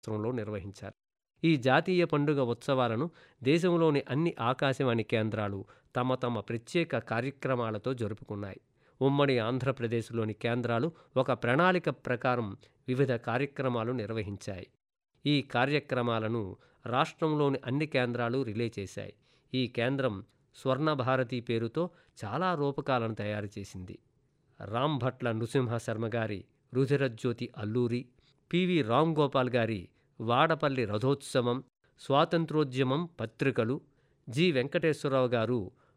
సంవత్సరంలో నిర్వహించారు ఈ జాతీయ పండుగ ఉత్సవాలను దేశంలోని అన్ని ఆకాశవాణి కేంద్రాలు తమ తమ ప్రత్యేక కార్యక్రమాలతో జరుపుకున్నాయి ఉమ్మడి ఆంధ్రప్రదేశ్లోని కేంద్రాలు ఒక ప్రణాళిక ప్రకారం వివిధ కార్యక్రమాలు నిర్వహించాయి ఈ కార్యక్రమాలను రాష్ట్రంలోని అన్ని కేంద్రాలు రిలే చేశాయి ఈ కేంద్రం స్వర్ణభారతి పేరుతో చాలా రూపకాలను తయారు చేసింది రాంభట్ల నృసింహ శర్మ గారి రుధిరజ్యోతి అల్లూరి పివి రామ్ గోపాల్ గారి వాడపల్లి రథోత్సవం స్వాతంత్రోద్యమం పత్రికలు జి వెంకటేశ్వరరావు గారు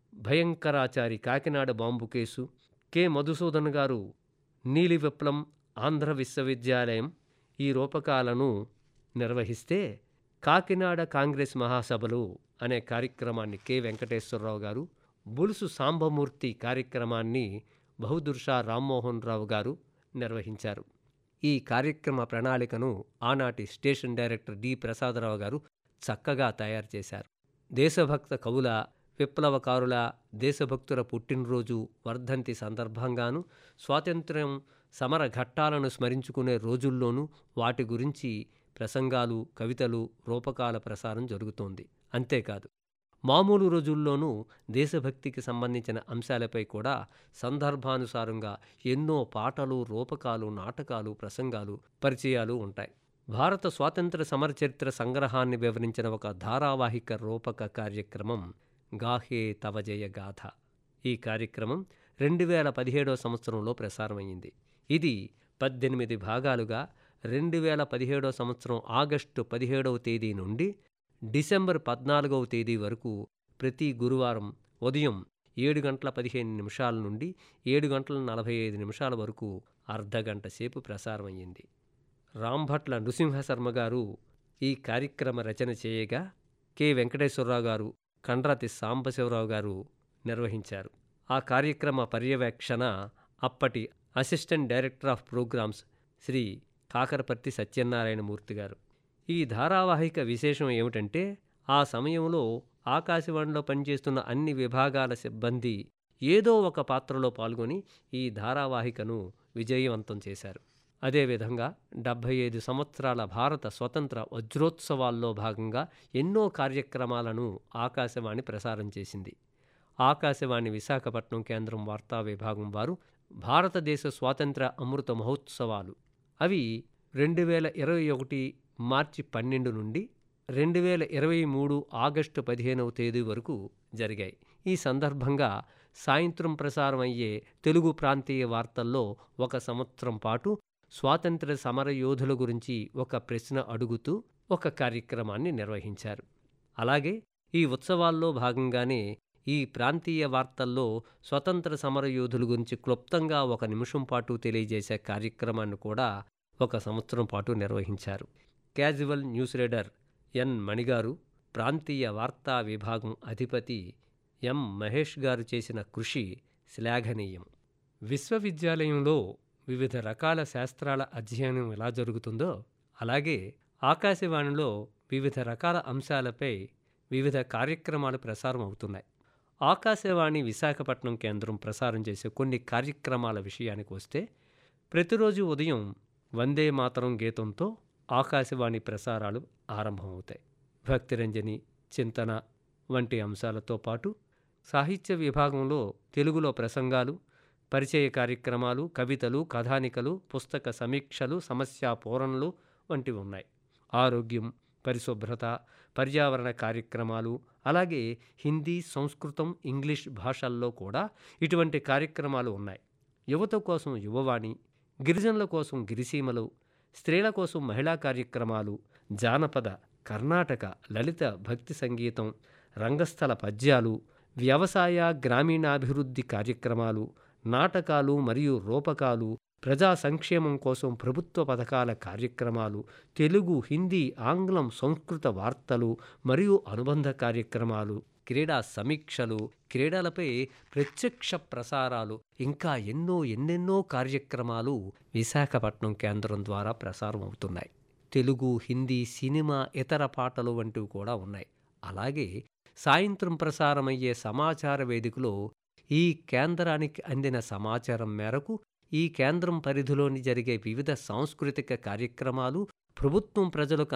Bhayankarachari Kakinada bomb case K Madhusudan గారు నీలి విప్లం ఆంధ్ర విశ్వవిద్యాలయం ఈ రూపకాలను నిర్వహిస్తే కాకినాడ కాంగ్రెస్ మహాసభలు అనే కార్యక్రమాన్ని కె వెంకటేశ్వరరావు గారు బులుసు సాంబమూర్తి కార్యక్రమాన్ని బహుదుర్షా రామ్మోహన్ రావు గారు నిర్వహించారు ఈ కార్యక్రమ ప్రణాళికను ఆనాటి స్టేషన్ డైరెక్టర్ డి ప్రసాదరావు గారు చక్కగా తయారు చేశారు దేశభక్త కవుల విప్లవకారుల దేశభక్తుల పుట్టినరోజు వర్ధంతి సందర్భంగాను స్వాతంత్ర్యం సమర ఘట్టాలను స్మరించుకునే రోజుల్లోనూ వాటి గురించి ప్రసంగాలు కవితలు రూపకాల ప్రసారం జరుగుతోంది అంతేకాదు మామూలు రోజుల్లోనూ దేశభక్తికి సంబంధించిన అంశాలపై కూడా సందర్భానుసారంగా ఎన్నో పాటలు రూపకాలు నాటకాలు ప్రసంగాలు పరిచయాలు ఉంటాయి భారత స్వాతంత్ర సమర చరిత్ర సంగ్రహాన్ని వివరించిన ఒక ధారావాహిక రూపక కార్యక్రమం గాహే తవ జయ గాథ ఈ కార్యక్రమం రెండు వేల పదిహేడవ సంవత్సరంలో ప్రసారమైంది ఇది పద్దెనిమిది భాగాలుగా రెండు వేల పదిహేడవ సంవత్సరం ఆగస్టు పదిహేడవ తేదీ నుండి డిసెంబర్ పద్నాలుగవ తేదీ వరకు ప్రతి గురువారం ఉదయం ఏడు గంటల పదిహేను నిమిషాల నుండి ఏడు గంటల నలభై ఐదు నిమిషాల వరకు అర్ధగంట సేపు ప్రసారమయ్యింది రాంభట్ల నృసింహశర్మ గారు ఈ కార్యక్రమ రచన చేయగా కె వెంకటేశ్వరరావు గారు కండ్రతి సాంబశివరావు గారు నిర్వహించారు ఆ కార్యక్రమ పర్యవేక్షణ అప్పటి assistant director of programmes Shri Kakaraparthi Satyanarayanamurthy గారు ఈ ధారావాహిక విశేషం ఏమిటంటే ఆ సమయంలో ఆకాశవాణిలో పనిచేస్తున్న అన్ని విభాగాల సిబ్బంది ఏదో ఒక పాత్రలో పాల్గొని ఈ ధారావాహికను విజయవంతం చేశారు అదేవిధంగా డెబ్భై ఐదు సంవత్సరాల భారత స్వతంత్ర వజ్రోత్సవాల్లో భాగంగా ఎన్నో కార్యక్రమాలను ఆకాశవాణి ప్రసారం చేసింది ఆకాశవాణి విశాఖపట్నం కేంద్రం వార్తా విభాగం వారు భారతదేశ స్వాతంత్ర అమృత మహోత్సవాలు అవి రెండు వేల ఇరవై ఒకటి మార్చి పన్నెండు నుండి రెండు వేల ఇరవై మూడు ఆగస్టు పదిహేనవ తేదీ వరకు జరిగాయి ఈ సందర్భంగా సాయంత్రం ప్రసారం అయ్యే తెలుగు ప్రాంతీయ వార్తల్లో ఒక సంవత్సరం పాటు స్వాతంత్ర సమర యోధుల గురించి ఒక ప్రశ్న అడుగుతూ ఒక కార్యక్రమాన్ని నిర్వహించారు అలాగే ఈ ఉత్సవాల్లో భాగంగానే ఈ ప్రాంతీయ వార్తల్లో స్వతంత్ర సమర యోధుల గురించి క్లుప్తంగా ఒక నిమిషం పాటు తెలియజేసే కార్యక్రమాన్ని కూడా ఒక సంవత్సరం పాటు నిర్వహించారు క్యాజువల్ న్యూస్ రీడర్ ఎన్ మణిగారు ప్రాంతీయ వార్తా విభాగం అధిపతి ఎం మహేష్ గారు చేసిన కృషి శ్లాఘనీయం విశ్వవిద్యాలయంలో వివిధ రకాల శాస్త్రాల అధ్యయనం ఎలా జరుగుతుందో అలాగే ఆకాశవాణిలో వివిధ రకాల అంశాలపై వివిధ కార్యక్రమాలు ప్రసారం అవుతున్నాయి ఆకాశవాణి విశాఖపట్నం కేంద్రం ప్రసారం చేసే కొన్ని కార్యక్రమాల విషయానికి వస్తే ప్రతిరోజు ఉదయం వందే మాతరం గీతంతో ఆకాశవాణి ప్రసారాలు ఆరంభమవుతాయి భక్తిరంజని చింతన వంటి అంశాలతో పాటు సాహిత్య విభాగంలో తెలుగులో ప్రసంగాలు పరిచయ కార్యక్రమాలు కవితలు కథానికలు పుస్తక సమీక్షలు సమస్యా పూరణలు వంటివి ఉన్నాయి ఆరోగ్యం పరిశుభ్రత పర్యావరణ కార్యక్రమాలు అలాగే హిందీ సంస్కృతం ఇంగ్లీష్ భాషల్లో కూడా ఇటువంటి కార్యక్రమాలు ఉన్నాయి యువత కోసం యువవాణి గిరిజనుల కోసం గిరిసీమలు స్త్రీల కోసం మహిళా కార్యక్రమాలు జానపద కర్ణాటక లలిత భక్తి సంగీతం రంగస్థల పద్యాలు వ్యవసాయ గ్రామీణాభివృద్ధి కార్యక్రమాలు నాటకాలు మరియు రూపకాలు ప్రజా సంక్షేమం కోసం ప్రభుత్వ పథకాల కార్యక్రమాలు తెలుగు హిందీ ఆంగ్లం సంస్కృత వార్తలు మరియు అనుబంధ కార్యక్రమాలు క్రీడా సమీక్షలు క్రీడలపై ప్రత్యక్ష ప్రసారాలు ఇంకా ఎన్నో ఎన్నెన్నో కార్యక్రమాలు విశాఖపట్నం కేంద్రం ద్వారా ప్రసారం అవుతున్నాయి తెలుగు హిందీ సినిమా ఇతర పాటలు వంటివి కూడా ఉన్నాయి అలాగే సాయంత్రం ప్రసారమయ్యే సమాచార వేదికలో ఈ కేంద్రానికి అందిన సమాచారం మేరకు ఈ కేంద్రం పరిధిలోని జరిగే వివిధ సాంస్కృతిక కార్యక్రమాలు ప్రభుత్వం ప్రజలకు